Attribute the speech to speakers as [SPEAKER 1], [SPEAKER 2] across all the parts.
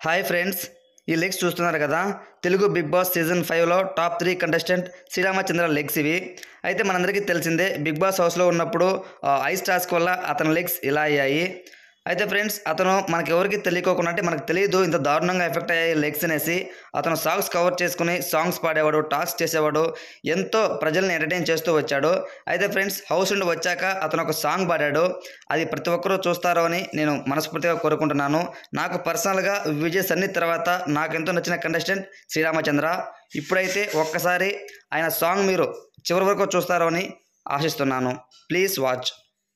[SPEAKER 1] Hi friends ఈ legs చూస్తున్నారు కదా తెలుగు బిగ్ బాస్ సీజన్ ఫైవ్లో top three contestant Sriramachandra legs ఇవి అయితే మనందరికీ తెలిసిందే బిగ్ బాస్ హౌస్లో ఉన్నప్పుడు ఆ, ఐస్ టాస్క్ వల్ల అతని లెగ్స్ ఇలా అయ్యాయి అయితే ఫ్రెండ్స్ అతను మనకి ఎవరికి తెలియకోకుండా అంటే మనకు తెలియదు ఇంత దారుణంగా ఎఫెక్ట్ అయ్యాయి లెగ్స్ అనేసి అతను సాంగ్స్ కవర్ చేసుకుని సాంగ్స్ పాడేవాడు టాస్క్ చేసేవాడు ఎంతో ప్రజల్ని ఎంటర్టైన్ చేస్తూ వచ్చాడు అయితే ఫ్రెండ్స్ హౌస్ నుండి వచ్చాక అతను ఒక సాంగ్ పాడాడు అది ప్రతి ఒక్కరూ చూస్తారో అని నేను మనస్ఫూర్తిగా కోరుకుంటున్నాను నాకు పర్సనల్గా విజయ్ సన్ని తర్వాత నాకు ఎంతో నచ్చిన కంటెస్టెంట్ శ్రీరామచంద్ర ఇప్పుడైతే ఒక్కసారి ఆయన సాంగ్ మీరు చివరి వరకు చూస్తారో అని ఆశిస్తున్నాను ప్లీజ్ వాచ్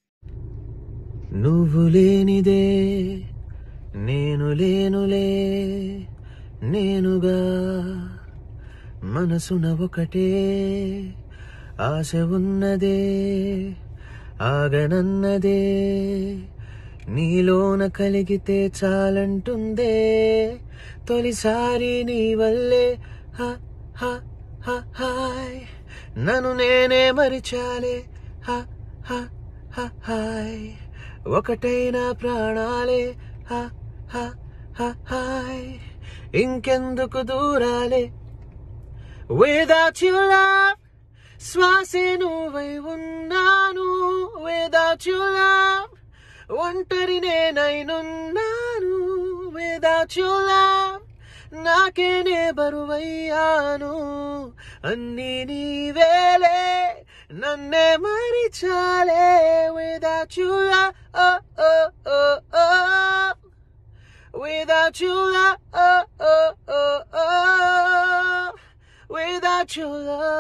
[SPEAKER 2] నువ్వు లేనిదే నేను లేనులే నేనుగా మనసున ఒకటే ఆశ ఉన్నదే ఆగనన్నదే నీలోన కలిగితే చాలంటుందే తొలిసారి నీ వల్లే హ హ హ హాయ్ నన్ను నేనే మరిచాలే హ హ హ హాయ్ ఒకటైన ప్రాణాలే హ హ హ హాయ్ ఇంకెందుకు దూరాలే Without your love శ్వాసే నువ్వై ఉన్నాను Without your love ఒంటరి నేనైనున్నాను Without your love నాకేనే బరువయ్యాను అన్ని నీవేలే నన్నే మరిచాలే Without you love oh, oh, oh, oh. Without you love oh, oh, oh, oh. Without your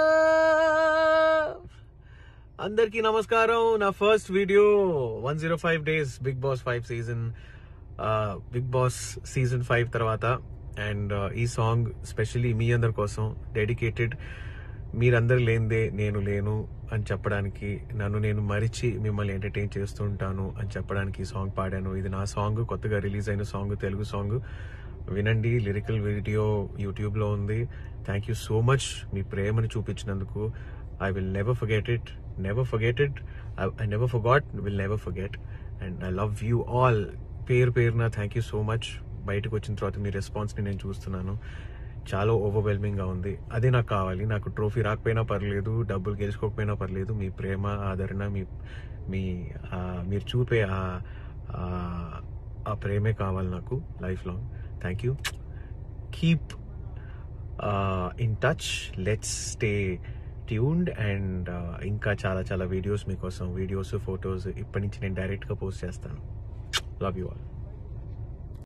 [SPEAKER 2] love అందరికీ నమస్కారం నా first video one zero five days Bigg Boss five season Bigg Boss season five తర్వాత and ఈ song specially మీ అందరి కోసం dedicated మీరందరు లేనిదే నేను లేను అని చెప్పడానికి నన్ను నేను మరిచి మిమ్మల్ని ఎంటర్టైన్ చేస్తుంటాను అని చెప్పడానికి ఈ సాంగ్ పాడాను ఇది నా సాంగ్ కొత్తగా రిలీజ్ అయిన సాంగ్ తెలుగు సాంగ్ వినండి లిరికల్ వీడియో యూట్యూబ్లో ఉంది థ్యాంక్ యూ సో మచ్ మీ ప్రేమను చూపించినందుకు I will never forget it never forget it I never forgot will never forget and I love you all పేరు పేరున థ్యాంక్ యూ సో మచ్ బయటకు వచ్చిన తర్వాత మీ రెస్పాన్స్ని నేను చూస్తున్నాను చాలా ఓవర్వెల్మింగ్గా ఉంది అదే నాకు కావాలి నాకు ట్రోఫీ రాకపోయినా పర్లేదు డబ్బులు గెలుచుకోకపోయినా పర్లేదు మీ ప్రేమ ఆదరణ మీ మీ ఆ, మీరు చూపే ఆ ఆ- ఆ ప్రేమే కావాలి నాకు lifelong thank you keep in touch let's stay tuned and ఇంకా చాలా చాలా వీడియోస్ మీకోసం వీడియోస్ ఫొటోస్ ఇప్పటి నుంచి నేను డైరెక్ట్గా పోస్ట్ చేస్తాను లవ్ యూ ఆల్